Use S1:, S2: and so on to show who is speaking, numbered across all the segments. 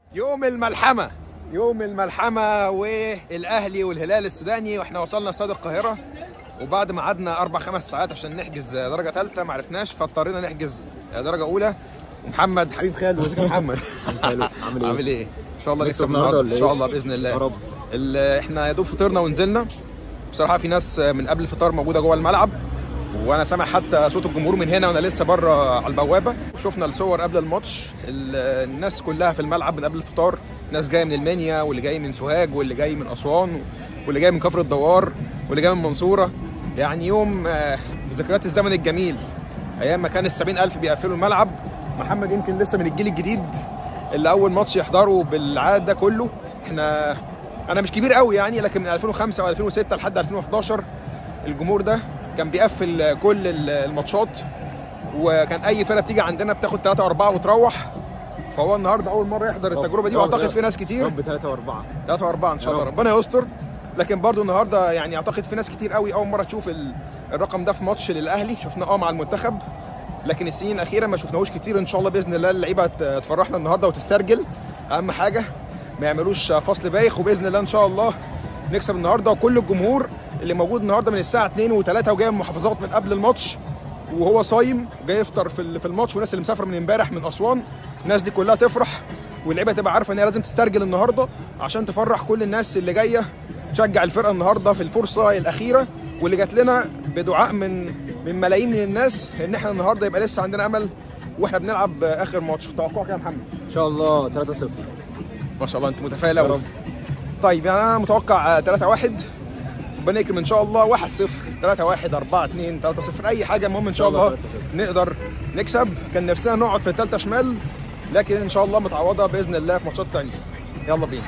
S1: يوم الملحمة يوم الملحمة والأهلي والهلال السوداني واحنا وصلنا استاد القاهرة وبعد ما قعدنا أربع خمس ساعات عشان نحجز درجة ثالثة ما عرفناش فاضطرينا نحجز درجة أولى ومحمد حبيب خالد ازيك يا محمد
S2: عامل ايه؟
S1: عامل ايه؟ ان شاء الله
S2: نكسب
S1: نكسب
S2: النهاردة
S1: النهارده
S2: ولا
S1: ان شاء
S2: إيه؟
S1: الله باذن الله
S2: يا رب.
S1: ال- احنا يا دوب فطرنا ونزلنا بصراحه في ناس من قبل الفطار موجوده جوه الملعب وانا سامع حتى صوت الجمهور من هنا وانا لسه بره على البوابه شفنا الصور قبل الماتش ال- الناس كلها في الملعب من قبل الفطار ناس جايه من المنيا واللي جاي من سوهاج واللي جاي من اسوان واللي جاي من كفر الدوار واللي جاي من المنصوره يعني يوم آه، ذكريات الزمن الجميل ايام ما كان ال ألف بيقفلوا الملعب محمد يمكن لسه من الجيل الجديد اللي اول ماتش يحضره بالعدد ده كله احنا انا مش كبير قوي يعني لكن من 2005 او 2006 لحد 2011 الجمهور ده كان بيقفل كل ال- الماتشات وكان اي فرقه بتيجي عندنا بتاخد ثلاثة واربعة وتروح فهو النهارده اول مره يحضر التجربه دي
S2: رب-
S1: واعتقد
S2: رب-
S1: في ناس كتير
S2: رب ثلاثة وأربعة
S1: ثلاثة وأربعة إن شاء
S2: يا
S1: الله
S2: رب.
S1: ربنا يستر لكن برضو النهاردة يعني أعتقد في ناس كتير قوي أول مرة تشوف ال- الرقم ده في ماتش للأهلي شفناه أه مع المنتخب لكن السنين الأخيرة ما شفناهوش كتير إن شاء الله بإذن الله اللعيبة ت- تفرحنا النهاردة وتسترجل أهم حاجة ما يعملوش فصل بايخ وبإذن الله إن شاء الله نكسب النهاردة وكل الجمهور اللي موجود النهاردة من الساعة 2 و3 وجاي من محافظات من قبل الماتش وهو صايم جاي يفطر في ال- في الماتش والناس اللي مسافره من امبارح من اسوان الناس دي كلها تفرح واللعيبه تبقى عارفه ان هي لازم تسترجل النهارده عشان تفرح كل الناس اللي جايه تشجع الفرقه النهارده في الفرصه الاخيره واللي جات لنا بدعاء من من ملايين من الناس ان احنا النهارده يبقى لسه عندنا امل واحنا بنلعب اخر ماتش توقعك يا محمد
S2: إن شاء الله 3-0
S1: ما شاء الله انت متفائل
S2: يا
S1: قوي
S2: رب.
S1: طيب يعني انا متوقع 3 1 ربنا يكرم ان شاء الله 1 0 3 1 4 2 3 0 اي حاجه المهم ان شاء
S2: إن شاء
S1: الله
S2: الله
S1: نقدر نكسب كان نفسنا نقعد في الثالثه شمال لكن ان شاء الله متعوضه باذن الله في ماتشات تانية يلا بينا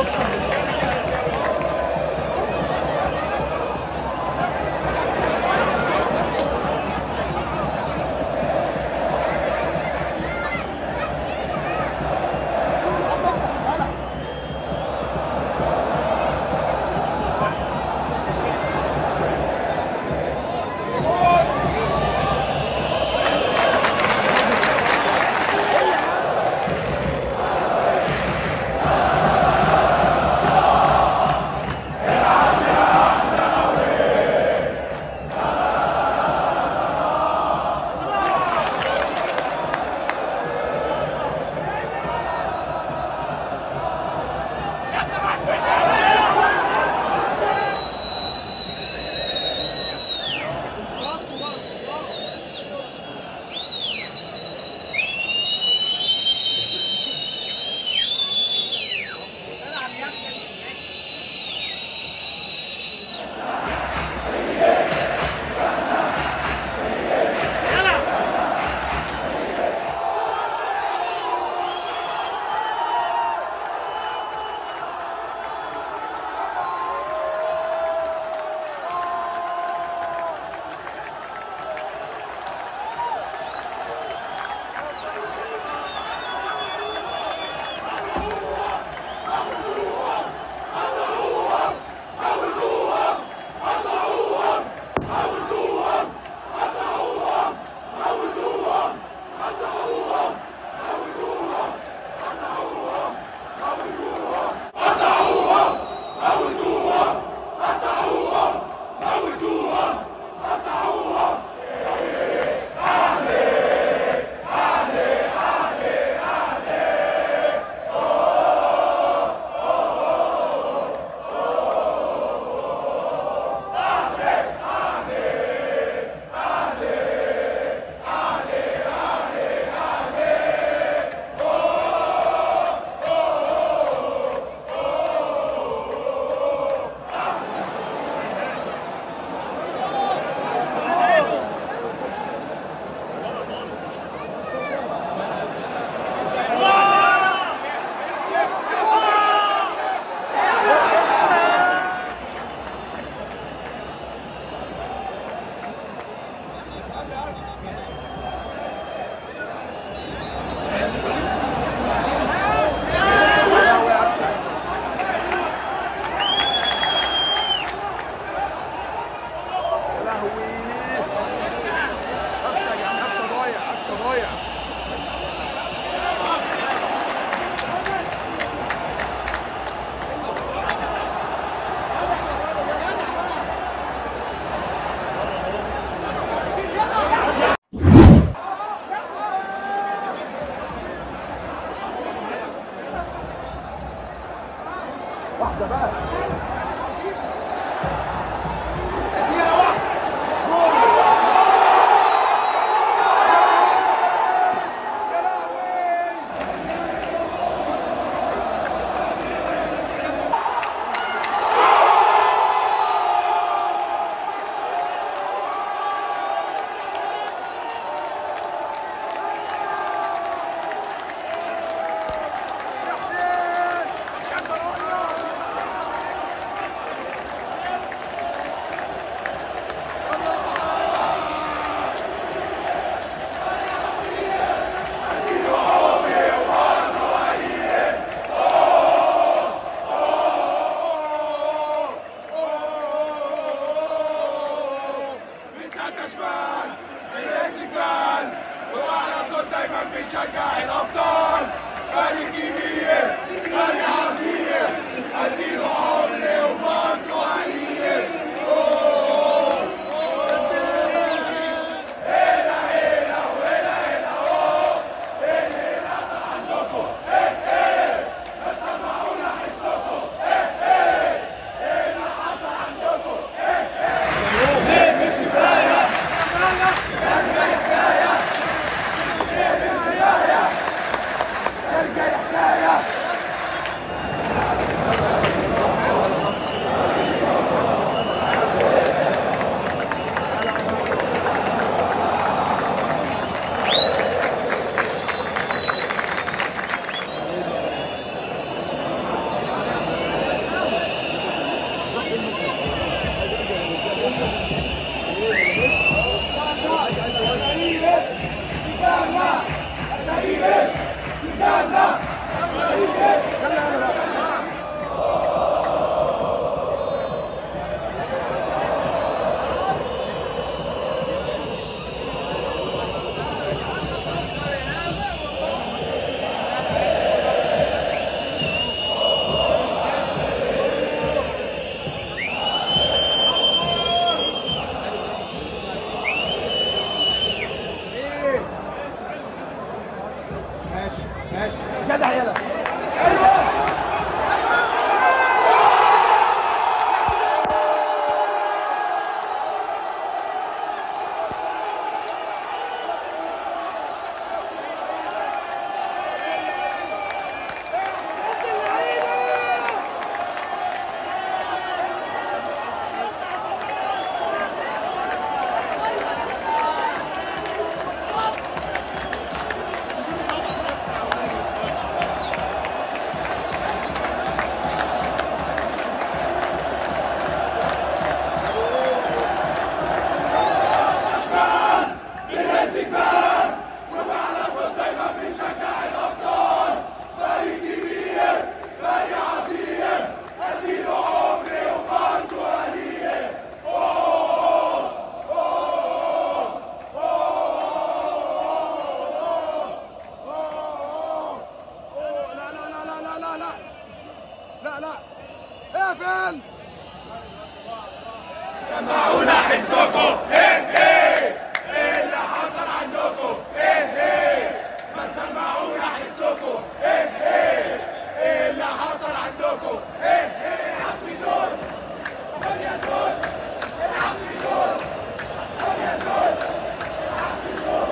S1: واحده بقى لا لا اقفل
S3: سمعونا حسكم ايه ايه ايه اللي حصل عندكم ايه ايه ما تسمعونا حسكم ايه ايه ايه اللي حصل عندكم ايه ايه العب في دور خد يا زول العب في دور خد يا زول العب في دور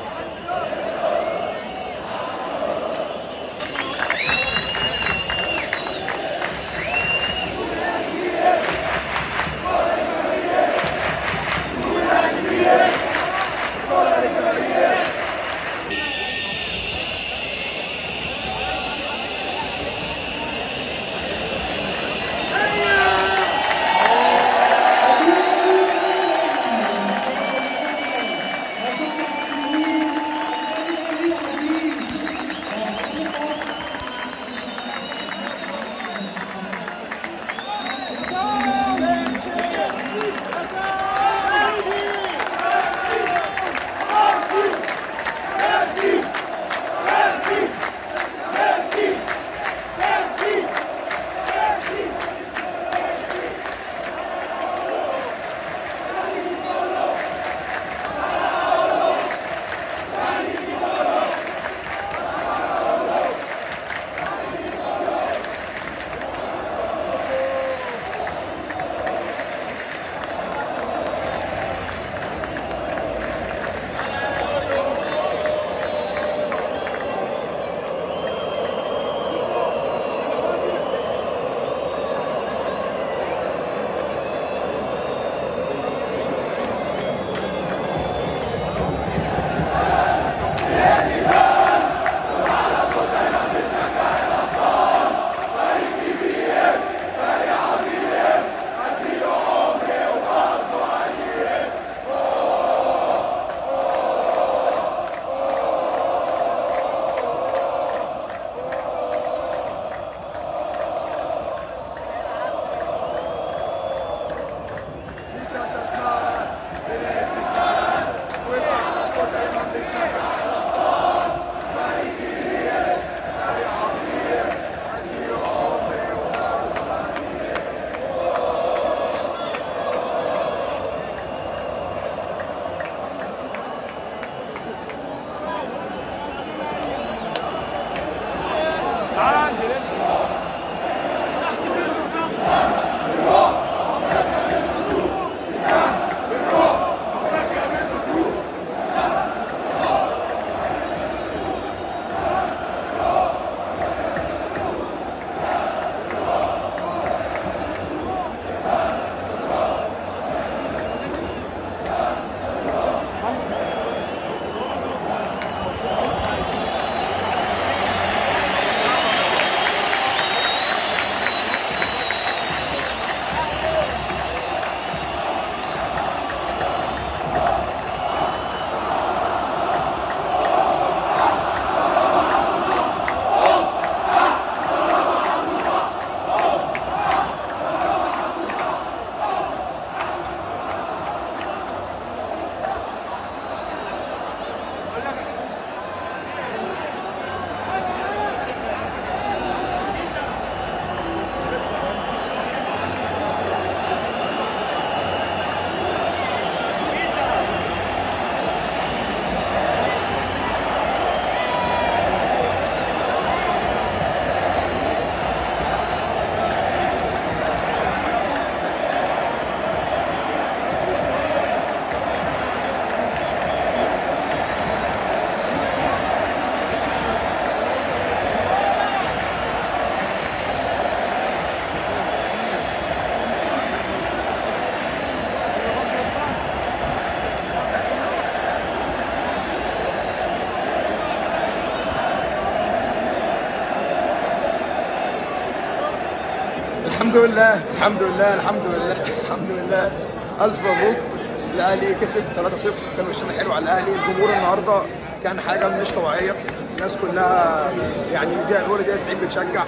S1: الحمد لله الحمد لله الحمد لله الحمد لله الف مبروك الاهلي كسب 3-0 كان وشنا حلو على الاهلي الجمهور النهارده كان حاجه مش طبيعيه الناس كلها يعني من الدقيقه الاولى دقيقه 90 بتشجع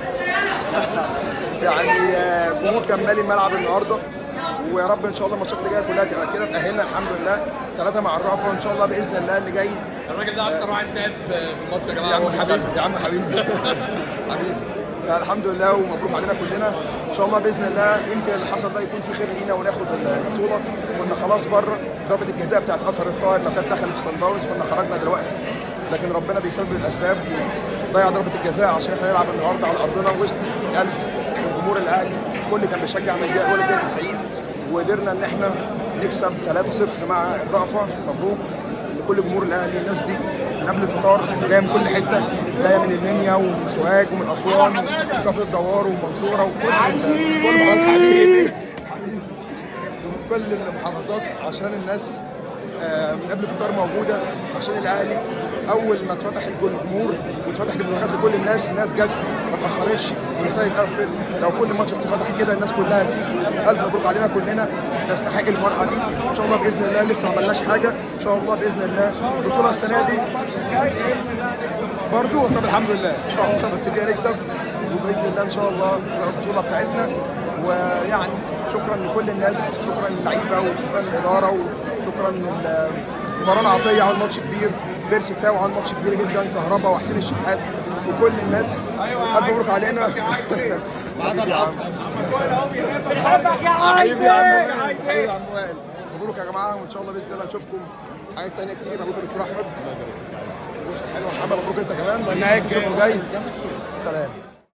S1: يعني آه، الجمهور كان مالي الملعب النهارده ويا رب ان شاء الله الماتشات اللي جايه كلها تبقى كده تاهلنا الحمد لله ثلاثه مع الرأفة وان شاء الله باذن الله اللي جاي
S4: الراجل ده اكتر واحد تعب في الماتش يا جماعه
S1: يا عم
S4: هو
S1: حبيبي يا عم حبيبي حبيبي فالحمد لله ومبروك علينا كلنا ان شاء الله باذن الله يمكن اللي حصل ده يكون فيه خير لينا وناخد البطوله كنا خلاص بره ضربه الجزاء بتاعت اطهر الطاهر لو كانت دخلت في صن داونز كنا خرجنا دلوقتي لكن ربنا بيسبب الاسباب ضيع ضربه الجزاء عشان احنا نلعب النهارده على ارضنا وسط 60000 من جمهور الاهلي كل كان بيشجع من الدقيقه الاولى للدقيقه 90 وقدرنا ان احنا نكسب 3-0 مع الرأفه مبروك لكل جمهور الاهلي الناس دي من قبل الفطار جايه من كل حته جايه من المنيا ومن سوهاج ومن اسوان وكفر الدوار ومنصوره وكل كل حبيبي حبيبي كل المحافظات عشان الناس آه، من قبل الفطار موجوده عشان الاهلي اول ما اتفتح الجمهور واتفتحت المدرجات لكل الناس الناس جت ما اتاخرتش والنساء يتقفل لو كل ماتش اتفتح كده الناس كلها تيجي الف مبروك علينا كلنا نستحق الفرحه دي ان شاء الله باذن الله لسه ما عملناش حاجه ان شاء الله باذن الله البطوله السنه دي برضو طب الحمد لله ان شاء الله الماتش الجاي نكسب وباذن الله ان شاء الله تبقى البطوله بتاعتنا ويعني شكرا لكل الناس شكرا للعيبه وشكرا للاداره وشكرا لل- لمروان عطيه على الماتش كبير بيرسي تاو على الماتش كبير جدا كهربا وحسين الشحات وكل الناس الف مبروك علينا حبيبي يا عم
S4: بنحبك يا
S1: حبيبي يا عم
S4: عايدي
S1: وائل حبيبي يا عم وائل مبروك يا جماعه وان شاء الله باذن الله نشوفكم حاجات تانية كتير مبروك يا دكتور احمد حلو محمد مبروك انت كمان نشوفكم جاي سلام